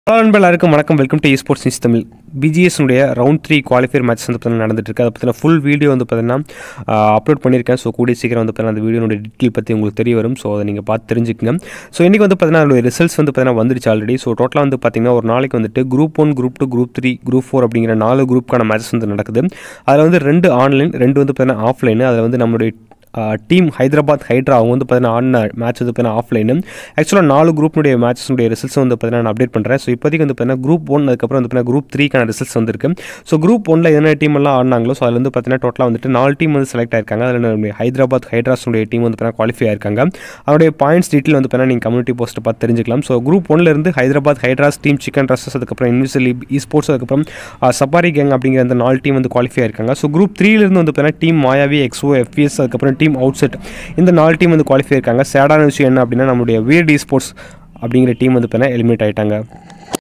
hello நண்பர் எல்லாருக்கும் வணக்கம் welcome to sports news Tamil பிஜிஎஸ்னுடைய ரவுண்ட் த்ரீ குவாலிஃபயர் மேட்ச் வந்து பார்த்தீங்கன்னா நடந்துட்டு இருக்கு அதை பற்றின ஃபுல் வீடியோ வந்து பார்த்தீங்கன்னா அப்லோட் பண்ணியிருக்கேன் ஸோ கூடிய சீக்கிரம் வந்து பார்த்தீங்கன்னா அந்த வீடியோனுடைய டீட்டெயில் பற்றி உங்களுக்கு தெரிய வரும் ஸோ அதை நீங்கள் பார்த்து தெரிஞ்சுக்கங்க ஸோ இன்றைக்கி வந்து பார்த்தீங்கன்னா அதோட ரிசல்ட்ஸ் வந்து பார்த்தீங்கன்னா வந்துருச்சு ஆல்ரெடி ஸோ டோட்டலாக வந்து பார்த்தீங்கன்னா ஒரு நாளைக்கு வந்துட்டு group one group two group three group four அப்படிங்கிற நாலு குரூப்புக்கான மேட்சஸ் வந்து நடக்குது அதில் வந்து ரெண்டு ஆன்லைன் ரெண்டு வந்து பார்த்தீங்கன்னா ஆஃப்லைன் அதில் வந்து நம்மளுடைய டீம் ஹைதராபாத் ஹைட்ரா அவங்க வந்து பார்த்தீங்கன்னா ஆடின மேட்ச் வந்து பார்த்தீங்கன்னா ஆஃப்லைனு ஆக்சுவலாக நாலு குரூப்னுடைய மேட்சஸுடைய ரிசல்ட்ஸ் வந்து பார்த்தீங்கன்னா நான் அப்டேட் பண்ணுறேன் ஸோ இப்போதைக்கு வந்து பார்த்தீங்கன்னா குரூப் ஒன் அதுக்கப்புறம் வந்து பார்த்தீங்கன்னா குரூப் த்ரீக்கான ரிசல்ட்ஸ் வந்திருக்கு ஸோ குரூப் ஒனில் என்ன டீம் எல்லாம் ஆடினாங்களோ ஸோ அதில் வந்து பார்த்தீங்கன்னா டோட்டலாக வந்துட்டு நாலு டீம் வந்து செலக்ட் ஆயிருக்காங்க அதில் நம்முடைய ஹைதராபாத் ஹைட்ராஸுடைய டீம் வந்து பார்த்தீங்கன்னா குவாலிஃபை ஆயிருக்காங்க அதோடைய பாயிண்ட்ஸ் டீட்டெயில் வந்து பார்த்தீங்கன்னா நீங்கள் கம்யூனிட்டி போஸ்ட்டை பார்த்து தெரிஞ்சுக்கலாம் ஸோ குரூப் ஒன்ல இருந்து ஹைதராபாத் ஹைட்ராஸ் டீம் சிக்கன் ரசஸ் அதுக்கப்புறம் இன்விசில் இ ஸ்போர்ட்ஸ் அதுக்கப்புறம் சபாரி கேங் அப்படிங்கிற அந்த நாலு டீம் வந்து குவாலிஃபை ஆயிருக்காங்க ஸோ குரூப் த்ரீலேருந்து வந்து பார்த்தீங்கன்னா டீம் மாயாவி எக்ஸோ எஃப்எஸ் அதுக்கப்புறம் டீம் அவுட் செட் இந்த நாலு டீம் வந்து குவாலிஃபை இருக்காங்க சேடான விஷயம் என்ன அப்படின்னா நம்மளுடைய வீர் டி ஸ்போர்ட்ஸ் அப்படிங்கிற டீம் வந்து பார்த்தீங்கன்னா எலிமினேட் ஆயிட்டாங்க